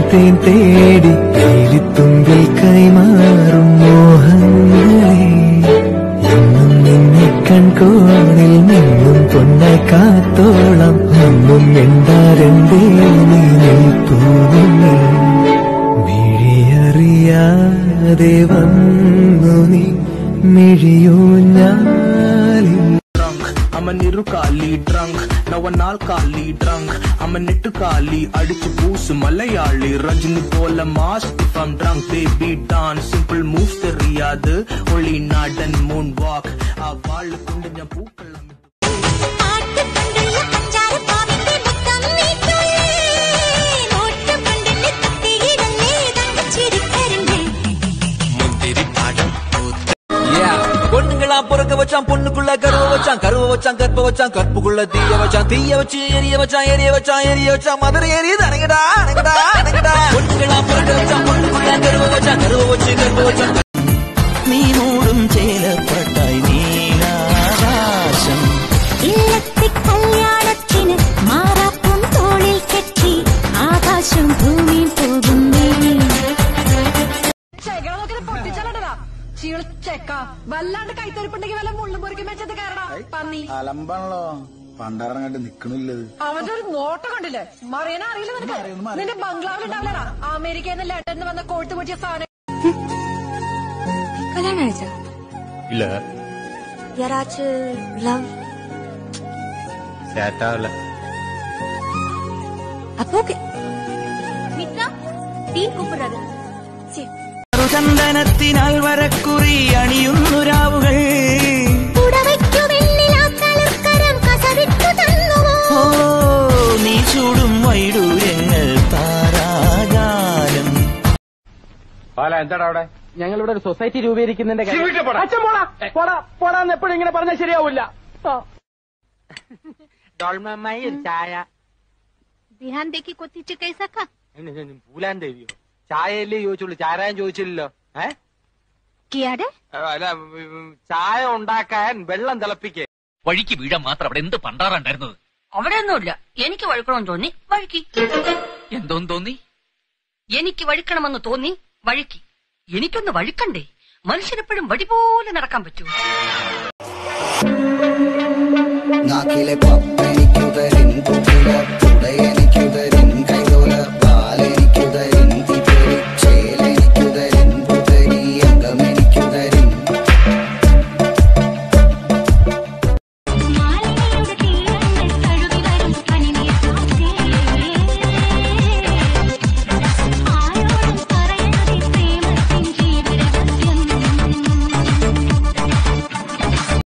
തേൻ തേടി വേലിത്തുമ്പിൽ കൈമാറും മോഹങ്ങളെ എന്നും നിന്നെ കൺകോണിൽ നിന്നും പൊന്നായി കാത്തോളം ഒന്നും മിണ്ടാരണ്ടേ നീ നിൽപ്പൂവിനെ മിഴിയറിയാതെ വന്നു നീ മിഴിയൂഞ്ഞാലിൽ drunk. I'm a നിറുകാലി drunk. നവനാൽ കാലി drunk. I'm a നെട്ടുകാലി അടിച്ചു പൂസ് മലയാളി രജനി പോലെ mass if I'm drunk baby dance simple moves தெரியாது ഒളി നാടൻ moon walk ആ വാള് കൊണ്ട് ഞാൻ പൂക്കളം ആട്ടുപണ്ടുള്ള അച്ചാരപ്പാവിന്റെ മുത്തം നീട്ടുള്ളേ. നോട്ടുപണ്ടിന്റെ തട്ടിയിടല്ലേ തങ്കച്ചിരിക്കരണ്ടേ. பொண்ணுங்களா பிறக்க வச்சான் பொண்ணுக்குள்ள கருவ வச்சான் கருவ வச்சான் கற்ப வச்சான் கற்புக்குள்ள தீய வச்சான் தீய வச்சு எரிய வச்சான் எரிய வச்சான் எரிய வச்சான் மதுரை எரியுது அணங்கடா அணங்கடா அணங்கடா பொண்ணுங்களா பிறக்க வச்சான் பொண்ணுக்குள்ள கருவ வச்சான் கருவ வச்சு கற்ப வச்சான் നീ മൂടും ചേലപ്പട്ടായി നീലാകാശം ഇല്ലത്തെ കല്യാണത്തിന് മാറാപ്പും തോളിൽ കെട്ടി ആകാശം ഭൂമി പോകുന്നേ ചെകളെ നോക്കി പൊട്ടിച്ചാലടാ ചീള ചെക്ക വല്ലാണ്ട് കൈത്തരിപ്പുണ്ടെങ്കിൽ വല്ല മുള്ളും പൊറിക്കും വെച്ചത് കയറടാ പന്നി അലമ്പാണല്ലോ പണ്ടാറങ്ങാണ്ട് നിക്കണില്ലത് അവന്റെ ഒരു നോട്ടം കണ്ടില്ലേ മറിയാൻ അറിയില്ല നിനക്ക് നിന്റെ ബംഗ്ലാവിൽ ഉണ്ടാവില്ലടാ അമേരിക്കയിൽ നിന്ന് ലെറ്ററിന് വന്ന കോട്ട് പൊട്ടിയ സാധനം കല്യാണം കഴിച്ച ഇല്ല யாராச்சும் லவ் ചേട്ടാവില്ല அப்போ ஓகே மித்ரா டீ கூப்பிடுறாரு சரி ചന്ദനത്തിനാൽ വരക്കുറി അണിയുന്നു രാവുകൾ പുടവയ്ക്കു വെള്ളിലാ തളിർക്കരം കസവിട്ടു തന്നുവോ ഓ നീ ചൂടും വൈഡൂര്യങ്ങൾ താരാകാലം പാല എന്താടാ അവിടെ ഞങ്ങളിവിടെ ഒരു സൊസൈറ്റി രൂപീകരിക്കുന്നതിന്റെ കാര്യം- അച്ഛൻ പോടാ പോടാ പോടാന്ന് എപ്പോഴും ഇങ്ങനെ പറഞ്ഞാൽ ശരിയാവില്ല ഡോൾമമ്മായി ഒരു ചായ बिहान देखी को तीचे कैसा खा പൂലാൻ ദേവിയോ ചായയല്ലേ ചോദിച്ചുള്ളൂ ചാരായം ചോദിച്ചില്ലല്ലോ ഏ किया डे അല്ല ഉം, ചായ ഉണ്ടാക്കാൻ വെള്ളം തിളപ്പിക്കേ വഴിക്ക് വീഴാൻ മാത്രം അവിടെ എന്ത് പണ്ടാറുണ്ടായിരുന്നത് അവിടെയൊന്നുമില്ല എനിക്ക് വഴുക്കണമെന്ന് തോന്നി വഴുക്കി എന്തോന്ന് തോന്നി എനിക്ക് വഴുക്കണമെന്ന് തോന്നി വഴുക്കി എനിക്കൊന്ന് വഴുക്കണ്ടേ മനുഷ്യനെപ്പോഴും വടി പോലെ നടക്കാൻ പറ്റുമോ നാക്കിലെ പപ്പനിക്കുതരിൻ കുട്ടില